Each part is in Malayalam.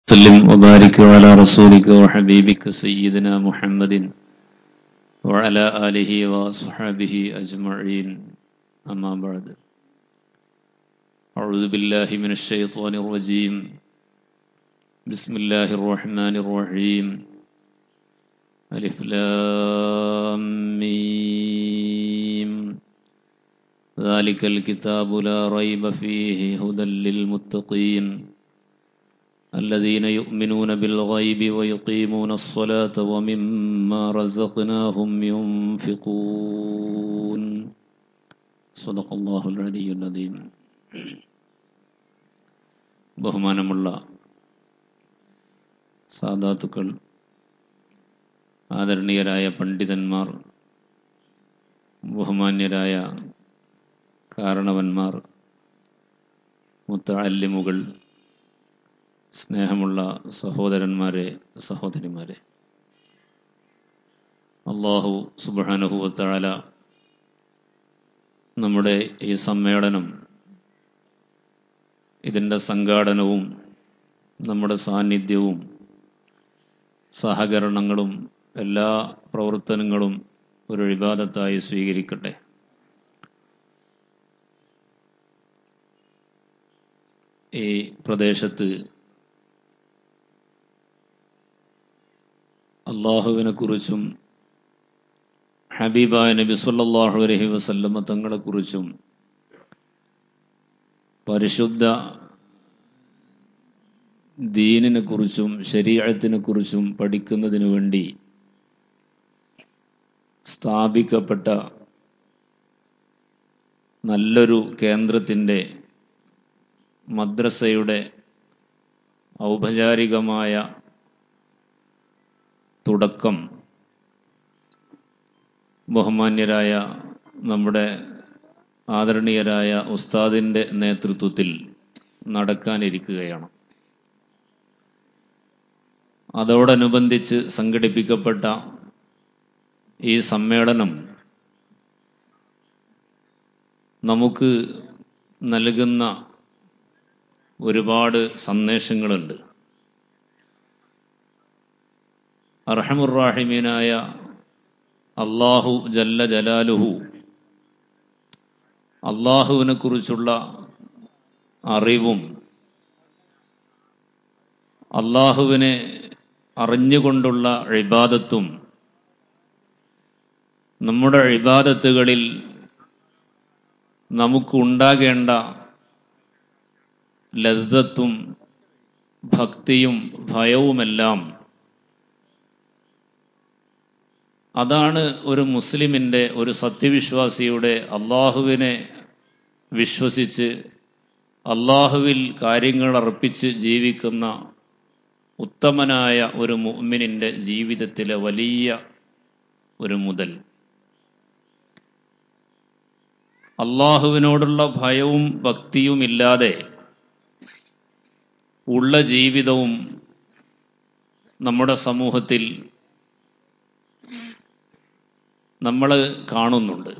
وسلم وبارك على رسولك وحبيبك سيدنا محمد وعلى آله وصحبه أجمعين أما بعد أعوذ بالله من الشيطان الرجيم بسم الله الرحمن الرحيم ألف لام ميم ذلك الكتاب لا ريب فيه هدى للمتقين الذين يؤمنون بالغيب ويقيمون الصلاة ومما رزقناهم ينفقون صدق الله العلي العظيم ബഹുമാനമുള്ള സാധാത്തുക്കൾ ആദരണീയരായ പണ്ഡിതന്മാർ ബഹുമാന്യരായ കാരണവന്മാർ മുത്തല്ലിമുകൾ സ്നേഹമുള്ള സഹോദരന്മാരെ സഹോദരിമാരെ അള്ളാഹു സുബാനുഹുവത്താല നമ്മുടെ ഈ സമ്മേളനം ഇതിൻ്റെ സംഘാടനവും നമ്മുടെ സാന്നിധ്യവും സഹകരണങ്ങളും എല്ലാ പ്രവർത്തനങ്ങളും ഒരു വിവാദത്തായി സ്വീകരിക്കട്ടെ ഈ പ്രദേശത്ത് അള്ളാഹുവിനെ കുറിച്ചും ഹബീബായ നബി സല്ലല്ലാഹു അലൈഹി വസല്ലമ തങ്ങളെ കുറിച്ചും പരിശുദ്ധ ദീനിനെ കുറിച്ചും ശരീരത്തിനെ കുറിച്ചും പഠിക്കുന്നതിന് വേണ്ടി സ്ഥാപിക്കപ്പെട്ട നല്ലൊരു കേന്ദ്രത്തിൻ്റെ മദ്രസയുടെ ഔപചാരികമായ തുടക്കം ബഹുമാന്യരായ നമ്മുടെ ആദരണീയരായ ഉസ്താദിൻ്റെ നേതൃത്വത്തിൽ നടക്കാനിരിക്കുകയാണ് അതോടനുബന്ധിച്ച് സംഘടിപ്പിക്കപ്പെട്ട ഈ സമ്മേളനം നമുക്ക് നൽകുന്ന ഒരുപാട് സന്ദേശങ്ങളുണ്ട് അർഹമുറാഹിമീനായ അള്ളാഹു ജല്ല ജലാലുഹു അള്ളാഹുവിനെ കുറിച്ചുള്ള അറിവും അള്ളാഹുവിനെ അറിഞ്ഞുകൊണ്ടുള്ള ഇബാദത്തും നമ്മുടെ ഇബാദത്തുകളിൽ നമുക്ക് ഉണ്ടാകേണ്ട ലദ്ദത്തും ഭക്തിയും ഭയവുമെല്ലാം അതാണ് ഒരു മുസ്ലിമിൻ്റെ ഒരു സത്യവിശ്വാസിയുടെ അള്ളാഹുവിനെ വിശ്വസിച്ച് അള്ളാഹുവിൽ കാര്യങ്ങൾ അർപ്പിച്ച് ജീവിക്കുന്ന ഉത്തമനായ ഒരു മുഅ്മിനിൻ്റെ ജീവിതത്തിലെ വലിയ ഒരു മുതൽ അള്ളാഹുവിനോടുള്ള ഭയവും ഭക്തിയും ഇല്ലാതെ ഉള്ള ജീവിതവും നമ്മുടെ സമൂഹത്തിൽ നമ്മൾ കാണുന്നുണ്ട്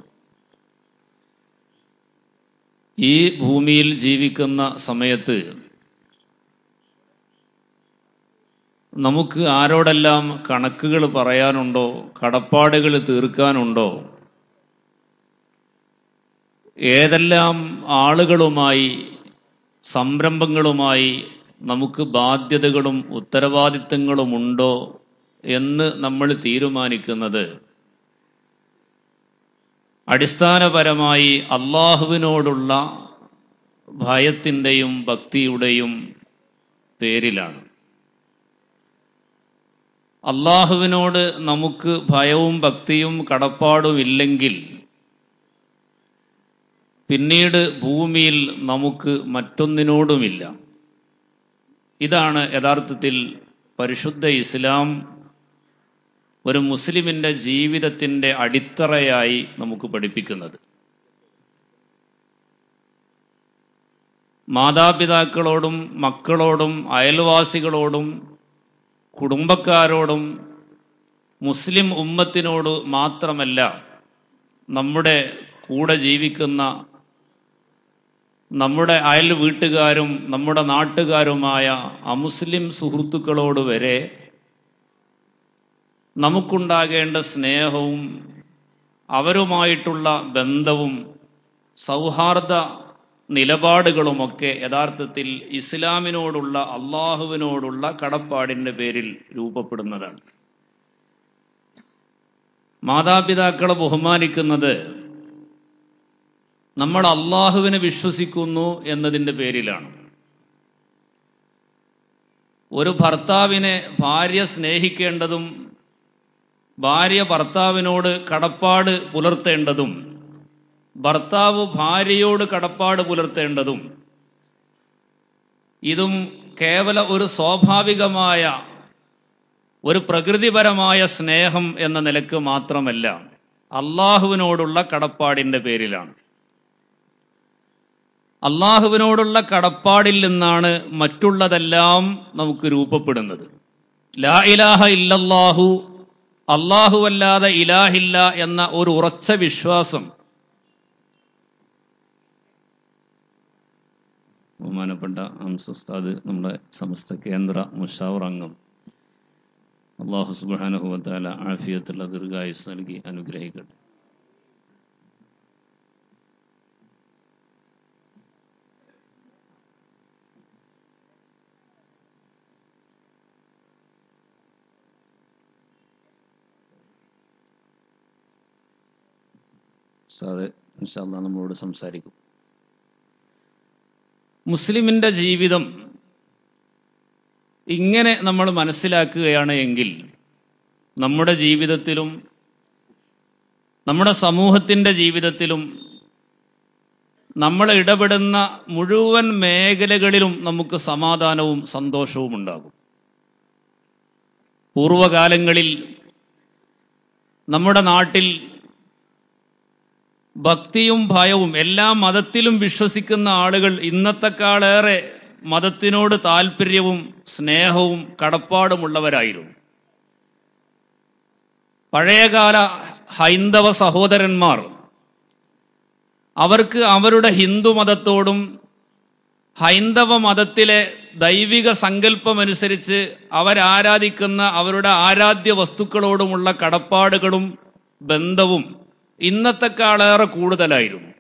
ഈ ഭൂമിയിൽ ജീവിക്കുന്ന സമയത്ത് നമുക്ക് ആരോടെല്ലാം കണക്കുകൾ പറയാനുണ്ടോ കടപ്പാടുകൾ തീർക്കാനുണ്ടോ ഏതെല്ലാം ആളുകളുമായി സംരംഭങ്ങളുമായി നമുക്ക് ബാധ്യതകളും ഉത്തരവാദിത്തങ്ങളുമുണ്ടോ എന്ന് നമ്മൾ തീരുമാനിക്കുന്നത് അടിസ്ഥാനപരമായി അള്ളാഹുവിനോടുള്ള ഭയത്തിൻ്റെയും ഭക്തിയുടെയും പേരിലാണ് അള്ളാഹുവിനോട് നമുക്ക് ഭയവും ഭക്തിയും കടപ്പാടും ഇല്ലെങ്കിൽ പിന്നീട് ഭൂമിയിൽ നമുക്ക് മറ്റൊന്നിനോടുമില്ല ഇതാണ് യഥാർത്ഥത്തിൽ പരിശുദ്ധ ഇസ്ലാം ഒരു മുസ്ലിമിൻ്റെ ജീവിതത്തിൻ്റെ അടിത്തറയായി നമുക്ക് പഠിപ്പിക്കുന്നത് മാതാപിതാക്കളോടും മക്കളോടും അയൽവാസികളോടും കുടുംബക്കാരോടും മുസ്ലിം ഉമ്മത്തിനോട് മാത്രമല്ല നമ്മുടെ കൂടെ ജീവിക്കുന്ന നമ്മുടെ അയൽ വീട്ടുകാരും നമ്മുടെ നാട്ടുകാരുമായ അമുസ്ലിം സുഹൃത്തുക്കളോട് വരെ നമുക്കുണ്ടാകേണ്ട സ്നേഹവും അവരുമായിട്ടുള്ള ബന്ധവും സൗഹാർദ്ദ നിലപാടുകളുമൊക്കെ യഥാർത്ഥത്തിൽ ഇസ്ലാമിനോടുള്ള അള്ളാഹുവിനോടുള്ള കടപ്പാടിൻ്റെ പേരിൽ രൂപപ്പെടുന്നതാണ് മാതാപിതാക്കളെ ബഹുമാനിക്കുന്നത് നമ്മൾ അള്ളാഹുവിനെ വിശ്വസിക്കുന്നു എന്നതിൻ്റെ പേരിലാണ് ഒരു ഭർത്താവിനെ ഭാര്യ സ്നേഹിക്കേണ്ടതും ഭാര്യ ഭർത്താവിനോട് കടപ്പാട് പുലർത്തേണ്ടതും ഭർത്താവ് ഭാര്യയോട് കടപ്പാട് പുലർത്തേണ്ടതും ഇതും കേവല ഒരു സ്വാഭാവികമായ ഒരു പ്രകൃതിപരമായ സ്നേഹം എന്ന നിലക്ക് മാത്രമല്ല അള്ളാഹുവിനോടുള്ള കടപ്പാടിൻ്റെ പേരിലാണ് അള്ളാഹുവിനോടുള്ള കടപ്പാടിൽ നിന്നാണ് മറ്റുള്ളതെല്ലാം നമുക്ക് രൂപപ്പെടുന്നത് ലാ ഇലാഹ ഇല്ലല്ലാഹു അല്ലാഹുവല്ലാതെ ഇലാഹില്ല എന്ന ഒരു ഉറച്ച വിശ്വാസം ബഹുമാനപ്പെട്ട ഹംസ ഉസ്താദ് നമ്മുടെ സമസ്ത കേന്ദ്ര മുഷാവർ അംഗം അള്ളാഹു സുബാനുഭവത്താല ആഫിയത്തുള്ള ദീർഘായുസ് നൽകി അനുഗ്രഹിക്കട്ടെ ഉസ്താദ് ഇൻഷാല്ലാ നമ്മളോട് സംസാരിക്കും മുസ്ലിമിന്റെ ജീവിതം ഇങ്ങനെ നമ്മൾ മനസ്സിലാക്കുകയാണ് എങ്കിൽ നമ്മുടെ ജീവിതത്തിലും നമ്മുടെ സമൂഹത്തിൻ്റെ ജീവിതത്തിലും നമ്മൾ ഇടപെടുന്ന മുഴുവൻ മേഖലകളിലും നമുക്ക് സമാധാനവും സന്തോഷവും ഉണ്ടാകും പൂർവകാലങ്ങളിൽ നമ്മുടെ നാട്ടിൽ ഭക്തിയും ഭയവും എല്ലാ മതത്തിലും വിശ്വസിക്കുന്ന ആളുകൾ ഇന്നത്തെക്കാളേറെ മതത്തിനോട് താല്പര്യവും സ്നേഹവും കടപ്പാടുമുള്ളവരായിരുന്നു പഴയകാല ഹൈന്ദവ സഹോദരന്മാർ അവർക്ക് അവരുടെ ഹിന്ദു മതത്തോടും ഹൈന്ദവ മതത്തിലെ ദൈവിക സങ്കല്പമനുസരിച്ച് അവരാരാധിക്കുന്ന അവരുടെ ആരാധ്യ വസ്തുക്കളോടുമുള്ള കടപ്പാടുകളും ബന്ധവും ഇന്നത്തെക്കാളേറെ കൂടുതലായിരുന്നു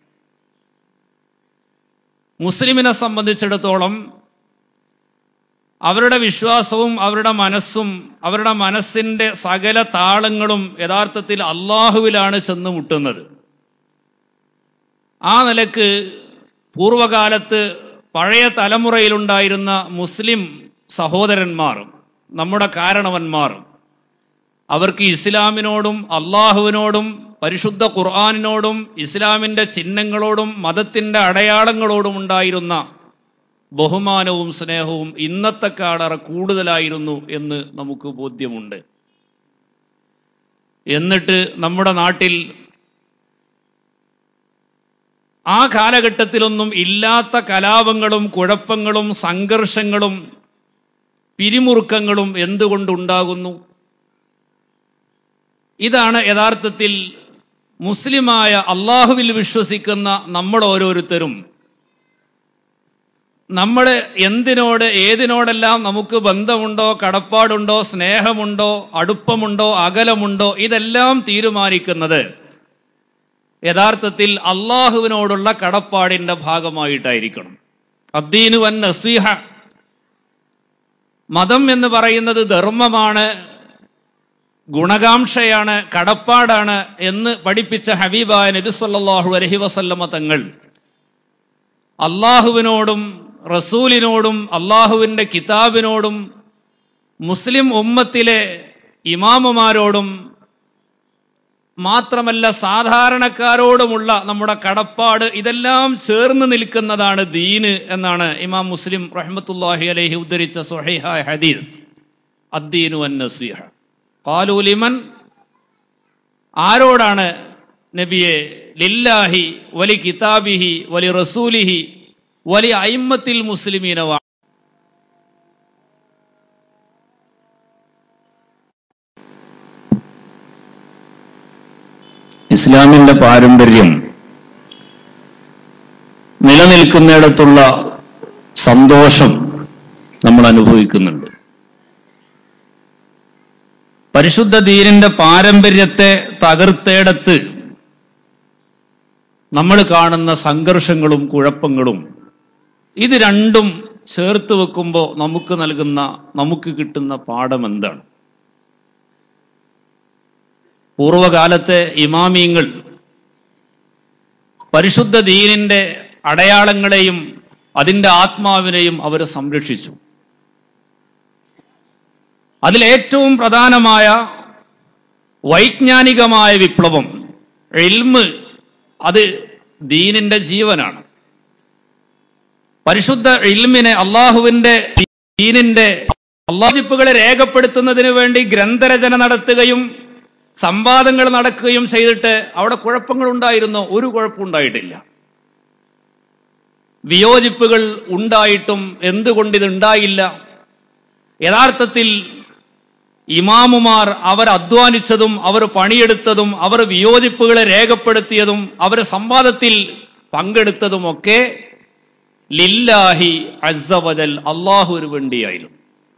മുസ്ലിമിനെ സംബന്ധിച്ചിടത്തോളം അവരുടെ വിശ്വാസവും അവരുടെ മനസ്സും അവരുടെ മനസ്സിന്റെ സകല താളങ്ങളും യഥാർത്ഥത്തിൽ അള്ളാഹുവിലാണ് ചെന്ന് മുട്ടുന്നത് ആ നിലക്ക് പൂർവകാലത്ത് പഴയ തലമുറയിലുണ്ടായിരുന്ന മുസ്ലിം സഹോദരന്മാർ നമ്മുടെ കാരണവന്മാർ അവർക്ക് ഇസ്ലാമിനോടും അള്ളാഹുവിനോടും പരിശുദ്ധ ഖുർആാനിനോടും ഇസ്ലാമിന്റെ ചിഹ്നങ്ങളോടും മതത്തിന്റെ അടയാളങ്ങളോടും ഉണ്ടായിരുന്ന ബഹുമാനവും സ്നേഹവും ഇന്നത്തെക്കാളേറെ കൂടുതലായിരുന്നു എന്ന് നമുക്ക് ബോധ്യമുണ്ട് എന്നിട്ട് നമ്മുടെ നാട്ടിൽ ആ കാലഘട്ടത്തിലൊന്നും ഇല്ലാത്ത കലാപങ്ങളും കുഴപ്പങ്ങളും സംഘർഷങ്ങളും പിരിമുറുക്കങ്ങളും എന്തുകൊണ്ടുണ്ടാകുന്നു ഇതാണ് യഥാർത്ഥത്തിൽ മുസ്ലിമായ അള്ളാഹുവിൽ വിശ്വസിക്കുന്ന നമ്മൾ ഓരോരുത്തരും നമ്മൾ എന്തിനോട് ഏതിനോടെല്ലാം നമുക്ക് ബന്ധമുണ്ടോ കടപ്പാടുണ്ടോ സ്നേഹമുണ്ടോ അടുപ്പമുണ്ടോ അകലമുണ്ടോ ഇതെല്ലാം തീരുമാനിക്കുന്നത് യഥാർത്ഥത്തിൽ അള്ളാഹുവിനോടുള്ള കടപ്പാടിന്റെ ഭാഗമായിട്ടായിരിക്കണം അദ്ദീനു വൻ നസീഹ മതം എന്ന് പറയുന്നത് ധർമ്മമാണ് ഗുണകാംക്ഷയാണ് കടപ്പാടാണ് എന്ന് പഠിപ്പിച്ച ഹബീബായ നബി സല്ലല്ലാഹു അലൈഹി വസല്ലമ തങ്ങൾ അള്ളാഹുവിനോടും റസൂലിനോടും അള്ളാഹുവിൻ്റെ കിതാബിനോടും മുസ്ലിം ഉമ്മത്തിലെ ഇമാമുമാരോടും മാത്രമല്ല സാധാരണക്കാരോടുമുള്ള നമ്മുടെ കടപ്പാട് ഇതെല്ലാം ചേർന്ന് നിൽക്കുന്നതാണ് ദീന് എന്നാണ് ഇമാം മുസ്ലിം റഹ്മത്തുല്ലാഹി അലൈഹി ഉദ്ധരിച്ച സുഹൈഹായ ഹദീസ് അദ്ദീനു അൻ നസീഹ ഖാലു ലിമൻ ആരോടാണ് നബിയെ ലില്ലാഹി വലി കിതാബിഹി വലി റസൂലിഹി വലി അയിമ്മത്തിൽ മുസ്ലിമീന വാ ഇസ്ലാമിന്റെ പാരമ്പര്യം നിലനിൽക്കുന്നിടത്തുള്ള സന്തോഷം നമ്മൾ അനുഭവിക്കുന്നുണ്ട് പരിശുദ്ധ ദീനിന്റെ പാരമ്പര്യത്തെ തകർത്തേടത്ത് നമ്മൾ കാണുന്ന സംഘർഷങ്ങളും കുഴപ്പങ്ങളും ഇത് രണ്ടും ചേർത്ത് വെക്കുമ്പോൾ നമുക്ക് നൽകുന്ന നമുക്ക് കിട്ടുന്ന പാഠം എന്താണ് പൂർവകാലത്തെ ഇമാമിയങ്ങൾ പരിശുദ്ധ ദീനിന്റെ അടയാളങ്ങളെയും അതിന്റെ ആത്മാവിനെയും അവർ സംരക്ഷിച്ചു അതിലേറ്റവും പ്രധാനമായ വൈജ്ഞാനികമായ വിപ്ലവം എൽമ് അത് ദീനിന്റെ ജീവനാണ് പരിശുദ്ധ ഇൽമിനെ അള്ളാഹുവിന്റെ ദീനിന്റെ അള്ളാഹിപ്പുകളെ രേഖപ്പെടുത്തുന്നതിന് വേണ്ടി ഗ്രന്ഥരചന നടത്തുകയും സംവാദങ്ങൾ നടക്കുകയും ചെയ്തിട്ട് അവിടെ കുഴപ്പങ്ങൾ ഉണ്ടായിരുന്നോ ഒരു കുഴപ്പമുണ്ടായിട്ടില്ല വിയോജിപ്പുകൾ ഉണ്ടായിട്ടും എന്തുകൊണ്ട് ഇത് ഉണ്ടായില്ല യഥാർത്ഥത്തിൽ ഇമാമുമാർ അവർ അധ്വാനിച്ചതും അവർ പണിയെടുത്തതും അവർ വിയോജിപ്പുകളെ രേഖപ്പെടുത്തിയതും അവർ സംവാദത്തിൽ പങ്കെടുത്തതുമൊക്കെ ലില്ലാഹി അസവജൽ അള്ളാഹുവിന് വേണ്ടിയായിരുന്നു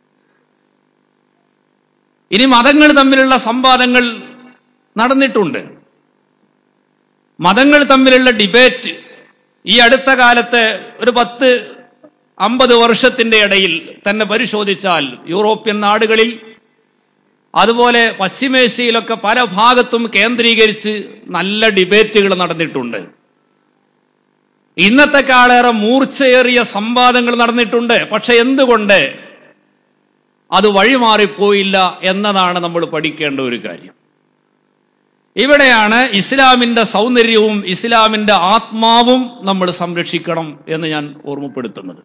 ഇനി മതങ്ങൾ തമ്മിലുള്ള സംവാദങ്ങൾ നടന്നിട്ടുണ്ട് മതങ്ങൾ തമ്മിലുള്ള ഡിബേറ്റ് ഈ അടുത്ത കാലത്ത് ഒരു പത്ത് അമ്പത് വർഷത്തിന്റെ ഇടയിൽ തന്നെ പരിശോധിച്ചാൽ യൂറോപ്യൻ നാടുകളിൽ അതുപോലെ പശ്ചിമേഷ്യയിലൊക്കെ പല ഭാഗത്തും കേന്ദ്രീകരിച്ച് നല്ല ഡിബേറ്റുകൾ നടന്നിട്ടുണ്ട് ഇന്നത്തെ കാളേറെ മൂർച്ചയേറിയ സംവാദങ്ങൾ നടന്നിട്ടുണ്ട് പക്ഷെ എന്തുകൊണ്ട് അത് വഴിമാറിപ്പോയില്ല എന്നതാണ് നമ്മൾ പഠിക്കേണ്ട ഒരു കാര്യം ഇവിടെയാണ് ഇസ്ലാമിന്റെ സൗന്ദര്യവും ഇസ്ലാമിന്റെ ആത്മാവും നമ്മൾ സംരക്ഷിക്കണം എന്ന് ഞാൻ ഓർമ്മപ്പെടുത്തുന്നത്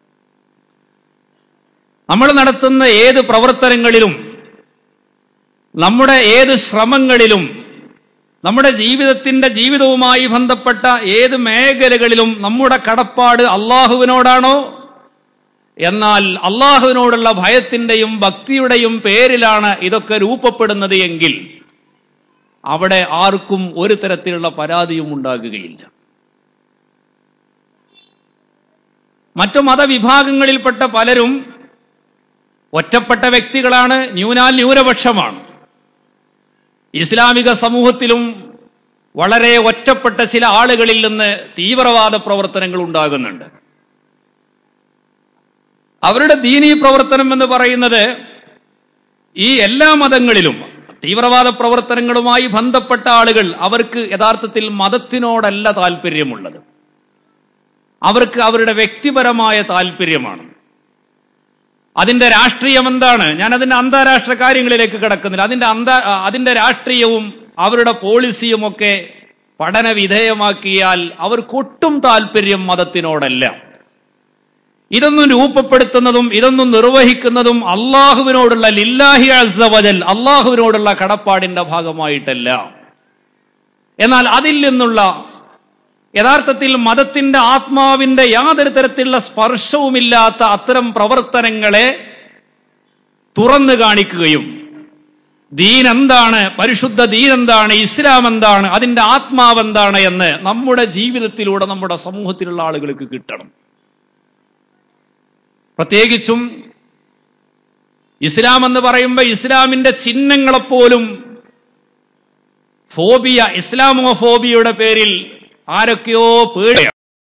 നമ്മൾ നടത്തുന്ന ഏത് പ്രവർത്തനങ്ങളിലും നമ്മുടെ ഏത് ശ്രമങ്ങളിലും നമ്മുടെ ജീവിതത്തിന്റെ ജീവിതവുമായി ബന്ധപ്പെട്ട ഏത് മേഖലകളിലും നമ്മുടെ കടപ്പാട് അള്ളാഹുവിനോടാണോ എന്നാൽ അള്ളാഹുവിനോടുള്ള ഭയത്തിന്റെയും ഭക്തിയുടെയും പേരിലാണ് ഇതൊക്കെ രൂപപ്പെടുന്നത് എങ്കിൽ അവിടെ ആർക്കും ഒരു തരത്തിലുള്ള പരാതിയും ഉണ്ടാകുകയില്ല മറ്റു മതവിഭാഗങ്ങളിൽപ്പെട്ട പലരും ഒറ്റപ്പെട്ട വ്യക്തികളാണ് ന്യൂനാൽ ന്യൂനപക്ഷമാണ് ഇസ്ലാമിക സമൂഹത്തിലും വളരെ ഒറ്റപ്പെട്ട ചില ആളുകളിൽ നിന്ന് തീവ്രവാദ പ്രവർത്തനങ്ങൾ ഉണ്ടാകുന്നുണ്ട് അവരുടെ ദീനീ പ്രവർത്തനം എന്ന് പറയുന്നത് ഈ എല്ലാ മതങ്ങളിലും തീവ്രവാദ പ്രവർത്തനങ്ങളുമായി ബന്ധപ്പെട്ട ആളുകൾ അവർക്ക് യഥാർത്ഥത്തിൽ മതത്തിനോടല്ല താല്പര്യമുള്ളത് അവർക്ക് അവരുടെ വ്യക്തിപരമായ താല്പര്യമാണ് അതിന്റെ രാഷ്ട്രീയം എന്താണ് ഞാൻ അതിന്റെ അന്താരാഷ്ട്ര കാര്യങ്ങളിലേക്ക് കിടക്കുന്നില്ല അതിന്റെ അന്താ അതിന്റെ രാഷ്ട്രീയവും അവരുടെ പോളിസിയും ഒക്കെ പഠന വിധേയമാക്കിയാൽ അവർക്കൊട്ടും താല്പര്യം മതത്തിനോടല്ല ഇതൊന്നും രൂപപ്പെടുത്തുന്നതും ഇതൊന്നും നിർവഹിക്കുന്നതും അള്ളാഹുവിനോടുള്ള ലില്ലാഹി അസവജൽ അള്ളാഹുവിനോടുള്ള കടപ്പാടിന്റെ ഭാഗമായിട്ടല്ല എന്നാൽ അതിൽ നിന്നുള്ള യഥാർത്ഥത്തിൽ മതത്തിന്റെ ആത്മാവിന്റെ യാതൊരു തരത്തിലുള്ള സ്പർശവുമില്ലാത്ത അത്തരം പ്രവർത്തനങ്ങളെ തുറന്നു കാണിക്കുകയും ദീൻ എന്താണ് പരിശുദ്ധ ദീൻ എന്താണ് ഇസ്ലാം എന്താണ് അതിന്റെ ആത്മാവ് എന്താണ് എന്ന് നമ്മുടെ ജീവിതത്തിലൂടെ നമ്മുടെ സമൂഹത്തിലുള്ള ആളുകൾക്ക് കിട്ടണം പ്രത്യേകിച്ചും ഇസ്ലാം എന്ന് പറയുമ്പോൾ ഇസ്ലാമിന്റെ ചിഹ്നങ്ങളെപ്പോലും ഫോബിയ ഇസ്ലാമോ ഫോബിയയുടെ പേരിൽ ആരൊക്കെയോ പേടിയാണ്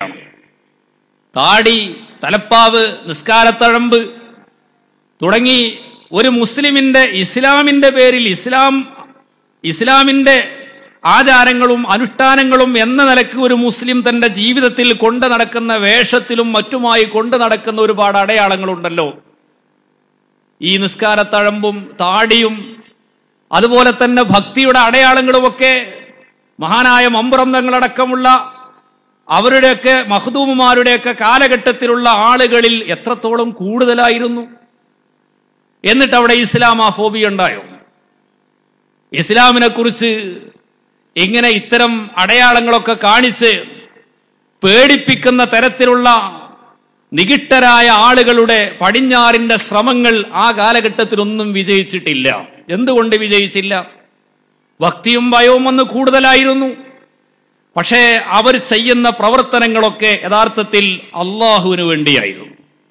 താടി തലപ്പാവ് നിസ്കാരത്തഴമ്പ് തുടങ്ങി ഒരു മുസ്ലിമിന്റെ ഇസ്ലാമിന്റെ പേരിൽ ഇസ്ലാം ഇസ്ലാമിന്റെ ആചാരങ്ങളും അനുഷ്ഠാനങ്ങളും എന്ന നിലക്ക് ഒരു മുസ്ലിം തന്റെ ജീവിതത്തിൽ കൊണ്ടു നടക്കുന്ന വേഷത്തിലും മറ്റുമായി കൊണ്ടു നടക്കുന്ന ഒരുപാട് അടയാളങ്ങളുണ്ടല്ലോ ഈ നിസ്കാരത്തഴമ്പും താടിയും അതുപോലെ തന്നെ ഭക്തിയുടെ അടയാളങ്ങളുമൊക്കെ മഹാനായ മമ്പ്രന്തങ്ങളടക്കമുള്ള അവരുടെയൊക്കെ മഹദൂമുമാരുടെയൊക്കെ കാലഘട്ടത്തിലുള്ള ആളുകളിൽ എത്രത്തോളം കൂടുതലായിരുന്നു എന്നിട്ട് അവിടെ ഇസ്ലാം ആ ഫോബിയ ഉണ്ടായോ ഇസ്ലാമിനെ കുറിച്ച് ഇങ്ങനെ ഇത്തരം അടയാളങ്ങളൊക്കെ കാണിച്ച് പേടിപ്പിക്കുന്ന തരത്തിലുള്ള നികിട്ടരായ ആളുകളുടെ പടിഞ്ഞാറിന്റെ ശ്രമങ്ങൾ ആ കാലഘട്ടത്തിലൊന്നും വിജയിച്ചിട്ടില്ല എന്തുകൊണ്ട് വിജയിച്ചില്ല ഭക്തിയും ഭയവും ഒന്ന് കൂടുതലായിരുന്നു പക്ഷേ അവർ ചെയ്യുന്ന പ്രവർത്തനങ്ങളൊക്കെ യഥാർത്ഥത്തിൽ അള്ളാഹുവിന് വേണ്ടിയായിരുന്നു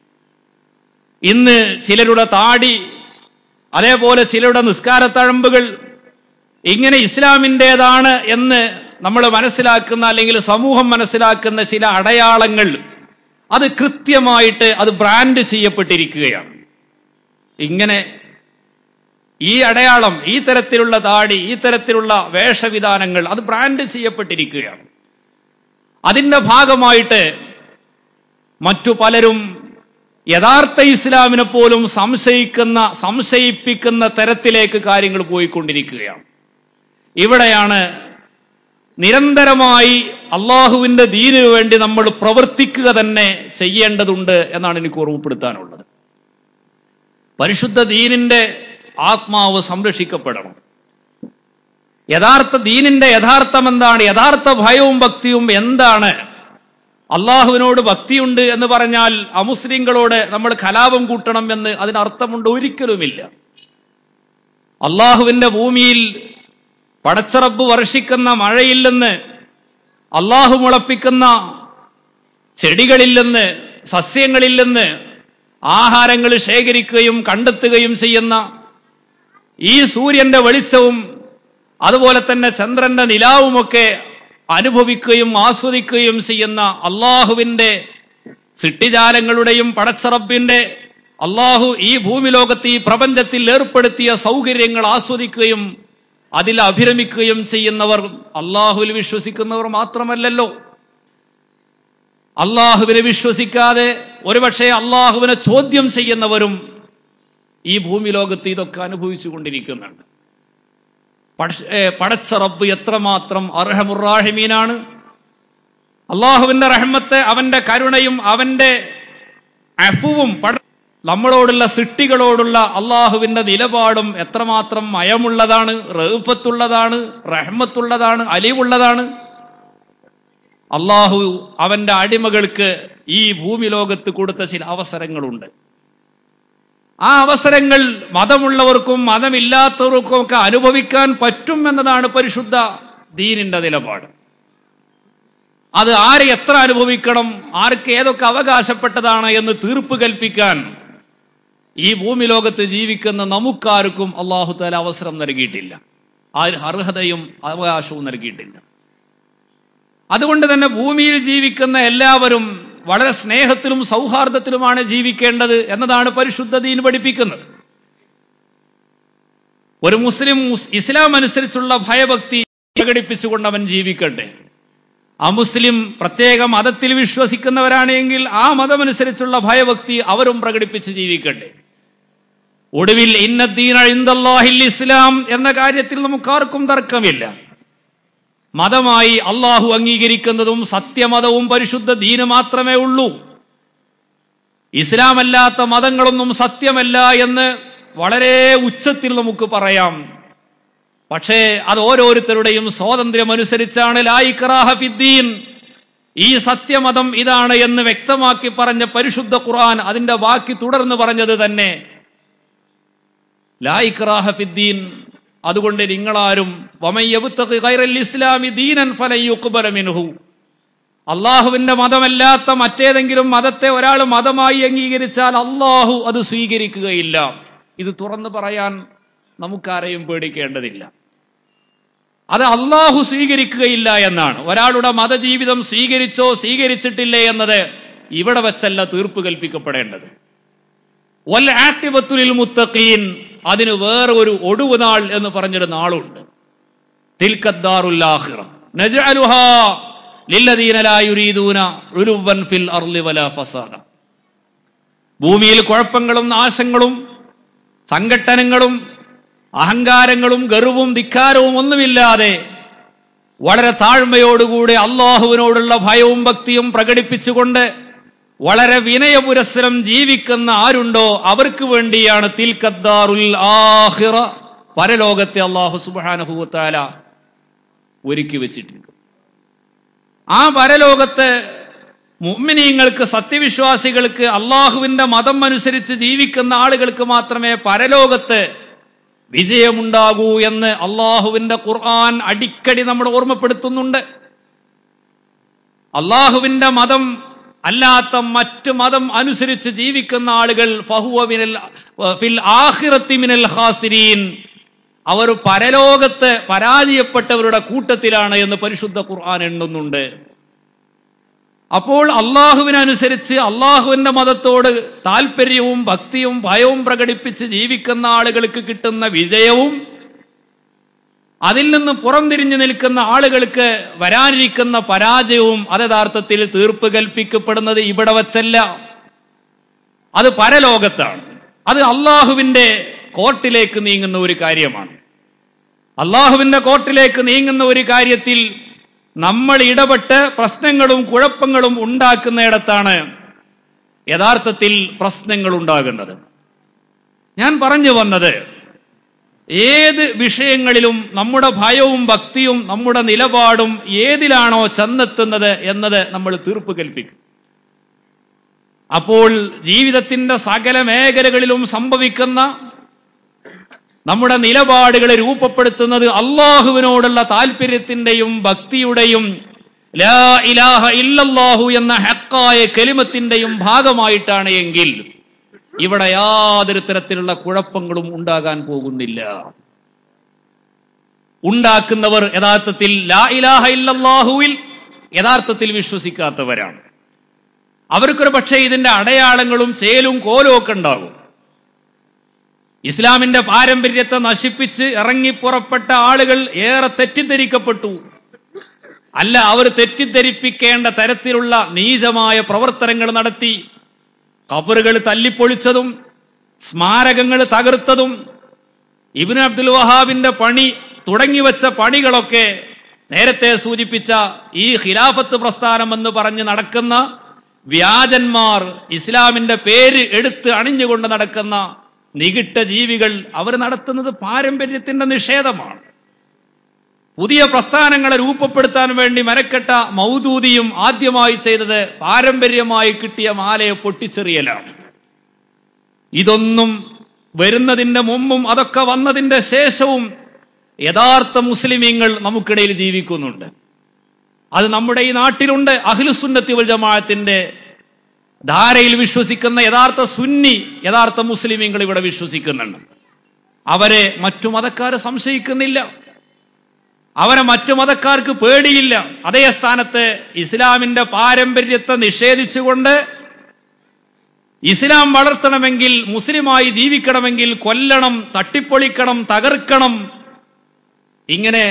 ഇന്ന് ചിലരുടെ താടി അതേപോലെ ചിലരുടെ നിസ്കാരത്തഴമ്പുകൾ ഇങ്ങനെ ഇസ്ലാമിൻ്റെതാണ് എന്ന് നമ്മൾ മനസ്സിലാക്കുന്ന അല്ലെങ്കിൽ സമൂഹം മനസ്സിലാക്കുന്ന ചില അടയാളങ്ങൾ അത് കൃത്യമായിട്ട് അത് ബ്രാൻഡ് ചെയ്യപ്പെട്ടിരിക്കുകയാണ് ഇങ്ങനെ ഈ അടയാളം ഈ തരത്തിലുള്ള താടി ഈ തരത്തിലുള്ള വേഷവിധാനങ്ങൾ അത് ബ്രാൻഡ് ചെയ്യപ്പെട്ടിരിക്കുകയാണ് അതിന്റെ ഭാഗമായിട്ട് മറ്റു പലരും യഥാർത്ഥ ഇസ്ലാമിനെ പോലും സംശയിക്കുന്ന സംശയിപ്പിക്കുന്ന തരത്തിലേക്ക് കാര്യങ്ങൾ പോയിക്കൊണ്ടിരിക്കുകയാണ് ഇവിടെയാണ് നിരന്തരമായി അള്ളാഹുവിന്റെ ദീനിനു വേണ്ടി നമ്മൾ പ്രവർത്തിക്കുക തന്നെ ചെയ്യേണ്ടതുണ്ട് എന്നാണ് എനിക്ക് ഓർമ്മപ്പെടുത്താനുള്ളത് പരിശുദ്ധ ദീനിന്റെ ആത്മാവ് സംരക്ഷിക്കപ്പെടണം യഥാർത്ഥ ദീനിന്റെ യഥാർത്ഥം എന്താണ് യഥാർത്ഥ ഭയവും ഭക്തിയും എന്താണ് അള്ളാഹുവിനോട് ഭക്തിയുണ്ട് എന്ന് പറഞ്ഞാൽ അമുസ്ലിങ്ങളോട് നമ്മൾ കലാപം കൂട്ടണം എന്ന് അതിനർത്ഥമുണ്ട് ഒരിക്കലുമില്ല അള്ളാഹുവിന്റെ ഭൂമിയിൽ പടച്ചറബ് വർഷിക്കുന്ന മഴയിൽ നിന്ന് അള്ളാഹു മുളപ്പിക്കുന്ന ചെടികളിൽ നിന്ന് സസ്യങ്ങളിൽ നിന്ന് ആഹാരങ്ങൾ ശേഖരിക്കുകയും കണ്ടെത്തുകയും ചെയ്യുന്ന ഈ സൂര്യന്റെ വെളിച്ചവും അതുപോലെ തന്നെ ചന്ദ്രന്റെ നിലാവുമൊക്കെ അനുഭവിക്കുകയും ആസ്വദിക്കുകയും ചെയ്യുന്ന അള്ളാഹുവിന്റെ സിട്ടിജാലങ്ങളുടെയും പടച്ചറബിന്റെ അള്ളാഹു ഈ ഭൂമി ലോകത്ത് ഈ പ്രപഞ്ചത്തിൽ ഏർപ്പെടുത്തിയ സൗകര്യങ്ങൾ ആസ്വദിക്കുകയും അതിൽ അഭിരമിക്കുകയും ചെയ്യുന്നവർ അള്ളാഹുവിൽ വിശ്വസിക്കുന്നവർ മാത്രമല്ലല്ലോ അള്ളാഹുവിനെ വിശ്വസിക്കാതെ ഒരുപക്ഷെ അള്ളാഹുവിനെ ചോദ്യം ചെയ്യുന്നവരും ഈ ഭൂമി ലോകത്ത് ഇതൊക്കെ അനുഭവിച്ചു കൊണ്ടിരിക്കുന്നുണ്ട് പക്ഷേ പടച്ച റബ്ബ് എത്രമാത്രം അർഹമുറാഹിമീനാണ് അള്ളാഹുവിന്റെ റഹ്മത്ത് അവന്റെ കരുണയും അവന്റെ അഫുവും പട നമ്മളോടുള്ള സിട്ടികളോടുള്ള അള്ളാഹുവിന്റെ നിലപാടും എത്രമാത്രം മയമുള്ളതാണ് റഹ്ഫത്തുള്ളതാണ് റഹ്മത്തുള്ളതാണ് അലിവുള്ളതാണ് അള്ളാഹു അവന്റെ അടിമകൾക്ക് ഈ ഭൂമി ലോകത്ത് കൊടുത്ത ചില അവസരങ്ങളുണ്ട് ആ അവസരങ്ങൾ മതമുള്ളവർക്കും മതമില്ലാത്തവർക്കും ഒക്കെ അനുഭവിക്കാൻ പറ്റും എന്നതാണ് പരിശുദ്ധ ദീനിന്റെ നിലപാട് അത് ആരെ എത്ര അനുഭവിക്കണം ആർക്ക് ഏതൊക്കെ അവകാശപ്പെട്ടതാണ് എന്ന് തീർപ്പ് കൽപ്പിക്കാൻ ഈ ഭൂമി ലോകത്ത് ജീവിക്കുന്ന നമുക്കാർക്കും അള്ളാഹു താല അവസരം നൽകിയിട്ടില്ല ആ അർഹതയും അവകാശവും നൽകിയിട്ടില്ല അതുകൊണ്ട് തന്നെ ഭൂമിയിൽ ജീവിക്കുന്ന എല്ലാവരും വളരെ സ്നേഹത്തിലും സൗഹാർദ്ദത്തിലുമാണ് ജീവിക്കേണ്ടത് എന്നതാണ് പരിശുദ്ധ ദീൻ പഠിപ്പിക്കുന്നത് ഒരു മുസ്ലിം ഇസ്ലാം അനുസരിച്ചുള്ള ഭയഭക്തി പ്രകടിപ്പിച്ചുകൊണ്ട് അവൻ ജീവിക്കട്ടെ അമുസ്ലിം പ്രത്യേക മതത്തിൽ വിശ്വസിക്കുന്നവരാണെങ്കിൽ ആ മതമനുസരിച്ചുള്ള ഭയഭക്തി അവരും പ്രകടിപ്പിച്ച് ജീവിക്കട്ടെ ഒടുവിൽ ഇന്നദ്ദീൻ ഇന്ദല്ലാഹിൽ ഇസ്ലാം എന്ന കാര്യത്തിൽ നമുക്കാർക്കും തർക്കമില്ല മതമായി അള്ളാഹു അംഗീകരിക്കുന്നതും സത്യമതവും പരിശുദ്ധ ദീന് മാത്രമേ ഉള്ളൂ ഇസ്ലാമല്ലാത്ത മതങ്ങളൊന്നും സത്യമല്ല എന്ന് വളരെ ഉച്ചത്തിൽ നമുക്ക് പറയാം പക്ഷേ അത് ഓരോരുത്തരുടെയും സ്വാതന്ത്ര്യം അനുസരിച്ചാണ് ലായിക്കറാഹഫിദ്ദീൻ ഈ സത്യമതം ഇതാണ് എന്ന് വ്യക്തമാക്കി പറഞ്ഞ പരിശുദ്ധ ഖുർആൻ അതിന്റെ ബാക്കി തുടർന്ന് പറഞ്ഞത് തന്നെ ലായിക്കറാഹഫിദ്ദീൻ അതുകൊണ്ട് നിങ്ങളാരും ഇസ്ലാമി ദീനൻ മിൻഹു അള്ളാഹുവിന്റെ മതമല്ലാത്ത മറ്റേതെങ്കിലും മതത്തെ ഒരാൾ മതമായി അംഗീകരിച്ചാൽ അള്ളാഹു അത് സ്വീകരിക്കുകയില്ല ഇത് തുറന്നു പറയാൻ നമുക്കാരെയും പേടിക്കേണ്ടതില്ല അത് അള്ളാഹു സ്വീകരിക്കുകയില്ല എന്നാണ് ഒരാളുടെ മതജീവിതം സ്വീകരിച്ചോ സ്വീകരിച്ചിട്ടില്ലേ എന്നത് ഇവിടെ വെച്ചല്ല തീർപ്പ് കൽപ്പിക്കപ്പെടേണ്ടത് വൽ ആക്ടിബത്തുലിൽ മുത്തഖീൻ അതിന് വേറെ ഒരു ഒടുവ് നാൾ എന്ന് പറഞ്ഞൊരു നാളുണ്ട് തിൽക്കദ്ദാറുല്ലാഹിറ നജ്അലുഹാ ലില്ലദീന ലാ യുരീദൂന ഉലുവൻ ഫിൽ അർളി വലാ ഫസാദ ഭൂമിയിൽ കുഴപ്പങ്ങളും നാശങ്ങളും സംഘട്ടനങ്ങളും അഹങ്കാരങ്ങളും ഗർവും ധിക്കാരവും ഒന്നുമില്ലാതെ വളരെ താഴ്മയോടുകൂടി അള്ളാഹുവിനോടുള്ള ഭയവും ഭക്തിയും പ്രകടിപ്പിച്ചുകൊണ്ട് വളരെ വിനയപുരസ്സരം ജീവിക്കുന്ന ആരുണ്ടോ അവർക്ക് വേണ്ടിയാണ് തിൽക്കദ്ദാറുൽ ആഹിറ പരലോകത്തെ അള്ളാഹു സുബാനഹുത്താല ഒരുക്കി വെച്ചിട്ടുണ്ട് ആ പരലോകത്ത് മുഅ്മിനീങ്ങൾക്ക് സത്യവിശ്വാസികൾക്ക് അള്ളാഹുവിന്റെ മതം അനുസരിച്ച് ജീവിക്കുന്ന ആളുകൾക്ക് മാത്രമേ പരലോകത്ത് വിജയമുണ്ടാകൂ എന്ന് അള്ളാഹുവിന്റെ ഖുർആൻ അടിക്കടി നമ്മൾ ഓർമ്മപ്പെടുത്തുന്നുണ്ട് അള്ളാഹുവിന്റെ മതം അല്ലാത്ത മറ്റ് മതം അനുസരിച്ച് ജീവിക്കുന്ന ആളുകൾ ഫഹുവ മിനൽ ഫിൽ ആഖിറത്തി മിനൽ ഖാസിരീൻ അവർ പരലോകത്ത് പരാജയപ്പെട്ടവരുടെ കൂട്ടത്തിലാണ് എന്ന് പരിശുദ്ധ ഖുർആൻ എണ്ണുന്നുണ്ട് അപ്പോൾ അള്ളാഹുവിനനുസരിച്ച് അള്ളാഹുവിന്റെ മതത്തോട് താല്പര്യവും ഭക്തിയും ഭയവും പ്രകടിപ്പിച്ച് ജീവിക്കുന്ന ആളുകൾക്ക് കിട്ടുന്ന വിജയവും അതിൽ നിന്ന് പുറംതിരിഞ്ഞു നിൽക്കുന്ന ആളുകൾക്ക് വരാനിരിക്കുന്ന പരാജയവും അത് യഥാർത്ഥത്തിൽ തീർപ്പ് കൽപ്പിക്കപ്പെടുന്നത് ഇവിടെ വച്ചല്ല അത് പരലോകത്താണ് അത് അള്ളാഹുവിന്റെ കോർട്ടിലേക്ക് നീങ്ങുന്ന ഒരു കാര്യമാണ് അള്ളാഹുവിന്റെ കോർട്ടിലേക്ക് നീങ്ങുന്ന ഒരു കാര്യത്തിൽ നമ്മൾ ഇടപെട്ട് പ്രശ്നങ്ങളും കുഴപ്പങ്ങളും ഉണ്ടാക്കുന്നിടത്താണ് യഥാർത്ഥത്തിൽ പ്രശ്നങ്ങൾ ഉണ്ടാകുന്നത് ഞാൻ പറഞ്ഞു വന്നത് ഏത് വിഷയങ്ങളിലും നമ്മുടെ ഭയവും ഭക്തിയും നമ്മുടെ നിലപാടും ഏതിലാണോ ചെന്നെത്തുന്നത് എന്നത് നമ്മൾ തീർപ്പ് കൽപ്പിക്കും അപ്പോൾ ജീവിതത്തിന്റെ സകല മേഖലകളിലും സംഭവിക്കുന്ന നമ്മുടെ നിലപാടുകളെ രൂപപ്പെടുത്തുന്നത് അള്ളാഹുവിനോടുള്ള താല്പര്യത്തിന്റെയും ഭക്തിയുടെയും ലാ ഇലാഹ ഇല്ലല്ലാഹു എന്ന ഹക്കായ കലിമത്തിന്റെയും ഭാഗമായിട്ടാണ് എങ്കിൽ ഇവിടെ യാതൊരു തരത്തിലുള്ള കുഴപ്പങ്ങളും ഉണ്ടാകാൻ പോകുന്നില്ല ഉണ്ടാക്കുന്നവർ യഥാർത്ഥത്തിൽ ലാ ഇലാഹ ഇല്ലല്ലാഹുവിൽ യഥാർത്ഥത്തിൽ വിശ്വസിക്കാത്തവരാണ് അവർക്കൊരു പക്ഷേ ഇതിന്റെ അടയാളങ്ങളും ചേലും കോലും ഒക്കെ ഉണ്ടാകും ഇസ്ലാമിന്റെ പാരമ്പര്യത്തെ നശിപ്പിച്ച് ഇറങ്ങിപ്പുറപ്പെട്ട ആളുകൾ ഏറെ തെറ്റിദ്ധരിക്കപ്പെട്ടു അല്ല അവർ തെറ്റിദ്ധരിപ്പിക്കേണ്ട തരത്തിലുള്ള നീചമായ പ്രവർത്തനങ്ങൾ നടത്തി കബറുകൾ തല്ലിപ്പൊളിച്ചതും സ്മാരകങ്ങൾ തകർത്തതും ഇബിന് അബ്ദുൽ വഹാബിന്റെ പണി തുടങ്ങിവെച്ച പണികളൊക്കെ നേരത്തെ സൂചിപ്പിച്ച ഈ ഖിലാഫത്ത് പ്രസ്ഥാനം എന്ന് പറഞ്ഞ് നടക്കുന്ന വ്യാജന്മാർ ഇസ്ലാമിന്റെ പേര് എടുത്ത് അണിഞ്ഞുകൊണ്ട് നടക്കുന്ന നികിട്ട ജീവികൾ അവർ നടത്തുന്നത് പാരമ്പര്യത്തിന്റെ നിഷേധമാണ് പുതിയ പ്രസ്ഥാനങ്ങളെ രൂപപ്പെടുത്താൻ വേണ്ടി മെനക്കെട്ട മൗദൂദിയും ആദ്യമായി ചെയ്തത് പാരമ്പര്യമായി കിട്ടിയ മാലയെ പൊട്ടിച്ചെറിയലാണ് ഇതൊന്നും വരുന്നതിന്റെ മുമ്പും അതൊക്കെ വന്നതിന്റെ ശേഷവും യഥാർത്ഥ മുസ്ലിമീങ്ങൾ നമുക്കിടയിൽ ജീവിക്കുന്നുണ്ട് അത് നമ്മുടെ ഈ നാട്ടിലുണ്ട് അഖിലുസുന്നത്തി വൽ ജമാഅത്തിന്റെ ധാരയിൽ വിശ്വസിക്കുന്ന യഥാർത്ഥ സുന്നി യഥാർത്ഥ മുസ്ലിമീങ്ങൾ ഇവിടെ വിശ്വസിക്കുന്നുണ്ട് അവരെ മറ്റു മതക്കാർ സംശയിക്കുന്നില്ല അവരെ മറ്റു മതക്കാർക്ക് പേടിയില്ല അതേ സ്ഥാനത്ത് ഇസ്ലാമിന്റെ പാരമ്പര്യത്തെ നിഷേധിച്ചുകൊണ്ട് ഇസ്ലാം വളർത്തണമെങ്കിൽ മുസ്ലിമായി ജീവിക്കണമെങ്കിൽ കൊല്ലണം തട്ടിപ്പൊളിക്കണം തകർക്കണം ഇങ്ങനെ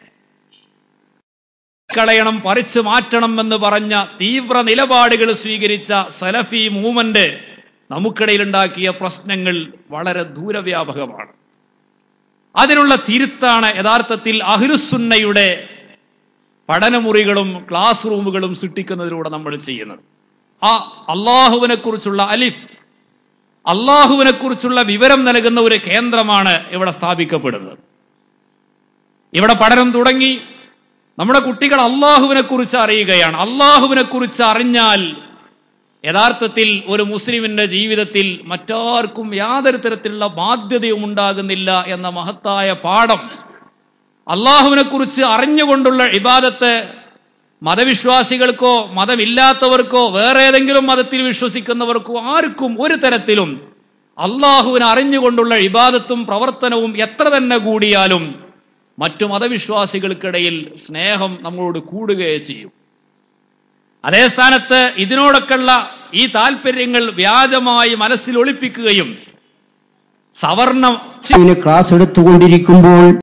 കളയണം പറിച്ചു മാറ്റണം എന്ന് പറഞ്ഞ തീവ്ര നിലപാടുകൾ സ്വീകരിച്ച സലഫി മൂവ്മെന്റ് നമുക്കിടയിൽ ഉണ്ടാക്കിയ പ്രശ്നങ്ങൾ വളരെ ദൂരവ്യാപകമാണ് അതിനുള്ള തിരുത്താണ് യഥാർത്ഥത്തിൽ അഹ്ലുസുന്നയുടെ പഠനമുറികളും ക്ലാസ് റൂമുകളും സൃഷ്ടിക്കുന്നതിലൂടെ നമ്മൾ ചെയ്യുന്നത് ആ അള്ളാഹുവിനെ കുറിച്ചുള്ള അലിഫ് അള്ളാഹുവിനെ കുറിച്ചുള്ള വിവരം നൽകുന്ന ഒരു കേന്ദ്രമാണ് ഇവിടെ സ്ഥാപിക്കപ്പെടുന്നത് ഇവിടെ പഠനം തുടങ്ങി നമ്മുടെ കുട്ടികൾ അള്ളാഹുവിനെ കുറിച്ച് അറിയുകയാണ് അള്ളാഹുവിനെ കുറിച്ച് അറിഞ്ഞാൽ യഥാർത്ഥത്തിൽ ഒരു മുസ്ലിമിന്റെ ജീവിതത്തിൽ മറ്റാർക്കും യാതൊരു തരത്തിലുള്ള ബാധ്യതയും ഉണ്ടാകുന്നില്ല എന്ന മഹത്തായ പാഠം അള്ളാഹുവിനെ കുറിച്ച് അറിഞ്ഞുകൊണ്ടുള്ള ഇബാദത്ത് മതവിശ്വാസികൾക്കോ മതമില്ലാത്തവർക്കോ വേറെ ഏതെങ്കിലും മതത്തിൽ വിശ്വസിക്കുന്നവർക്കോ ആർക്കും ഒരു തരത്തിലും അള്ളാഹുവിനെ അറിഞ്ഞുകൊണ്ടുള്ള ഇബാദത്തും പ്രവർത്തനവും എത്ര തന്നെ കൂടിയാലും മറ്റു മതവിശ്വാസികൾക്കിടയിൽ സ്നേഹം നമ്മളോട് കൂടുകയേ ചെയ്യും അതേ സ്ഥാനത്ത് ഇതിനോടൊക്കെയുള്ള ഈ താല്പര്യങ്ങൾ വ്യാജമായി മനസ്സിൽ ഒളിപ്പിക്കുകയും സവർണ ക്ലാസ് എടുത്തുകൊണ്ടിരിക്കുമ്പോൾ